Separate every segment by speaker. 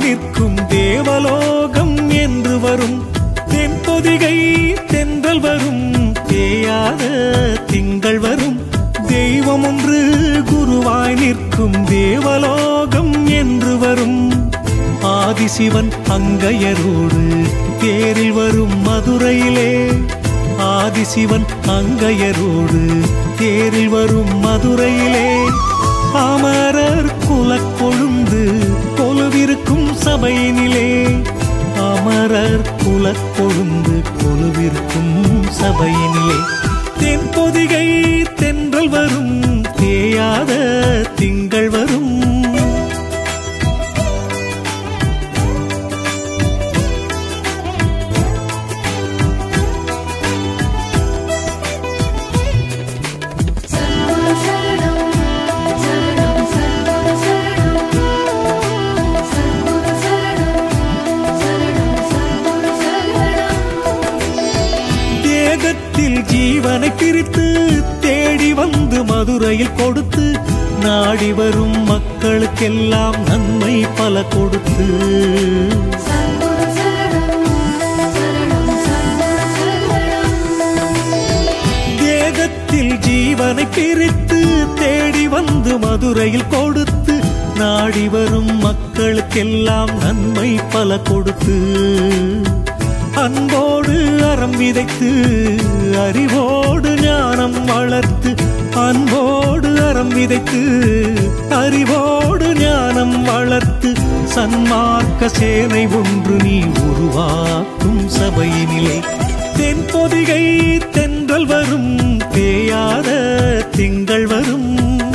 Speaker 1: நிற்கும் தேவலோகம் என்று வரும் தென்பொதிகை தென்றல் வரும் தேயாத திங்கள் வரும் தெய்வம் ஒன்று குருவாய் நிற்கும் தேவலோகம் என்று வரும் ஆதிசிவன் அங்கையரோடு தேரில் வரும் மதுரையிலே ஆதிசிவன் அங்கையரோடு தேரில் வரும் மதுரையிலே அமரர் குலக்கொழுந்து கொலுவிருக்கும் சபையினிலே அமரர் குலக்கொழுந்து கொலுவிருக்கும் சபையினிலே தென்பொதிகை தென்றல் வரும் தேயாத திங்கள் வரும்
Speaker 2: சர்வ சரணம் சரணம் சர்வ சரணம் சர்வ சரணம் சரணம் சர்வ சரணம்
Speaker 1: தேகத்தில் ஜீவனை பிரித்து தேடி வந்து மதுரையில் கொடுத்து நாடி வரும் மக்களுக்கெல்லாம் நன்மை பல கொடுத்து
Speaker 2: சர்வ சரணம் சரணம் சர்வ சரணம்
Speaker 1: தேகத்தில் ஜீவனை பிரித்து தேடி வந்து மதுரையில் கொடுத்து நாடி வரும் மக்களுக்கெல்லாம் நன்மை பல கொடுத்து அன்போடு அறம் விதைத்து அறிவோடு ஞானம் வளர்த்து அன்போடு அறம் விதைத்து அறிவோடு ஞானம் வளர்த்து சன்மார்க்க சேனை ஒன்று நீ உருவாக்கும் சபையினிலே தென்பொதிகை தென்றல் வரும் தேயாத திங்கள் வரும்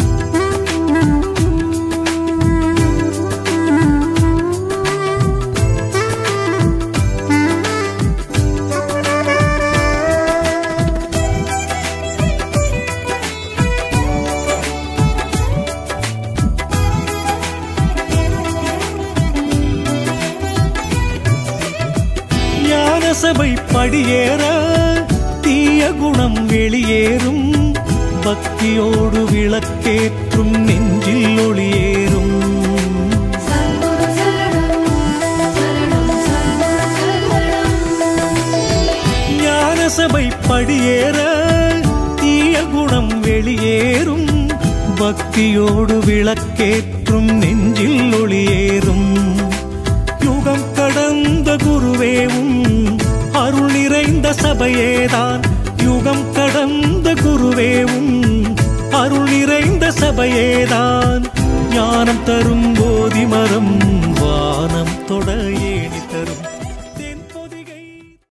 Speaker 1: ஞான சபை படியேற தீய குணம் வெளியேறும் பக்தியோடு விளக்கேற்றும் நெஞ்சில் ஒளியேறும்
Speaker 2: சர்வ சரணம் சரணம் சர்வ சரணம்
Speaker 1: ஞான சபை படியேற தீய குணம் வெளியேறும் பக்தியோடு விளக்கேற்றும் நெஞ்சில் ஒளியேறும் யுகம் கடந்த குருவேவும் அருள் நிறைந்த சபையேதான் யுகம் கடந்த குருவேவும் அருள் நிறைந்த சபையேதான் ஞானம் தரும் போதி மரம் வானம் தொட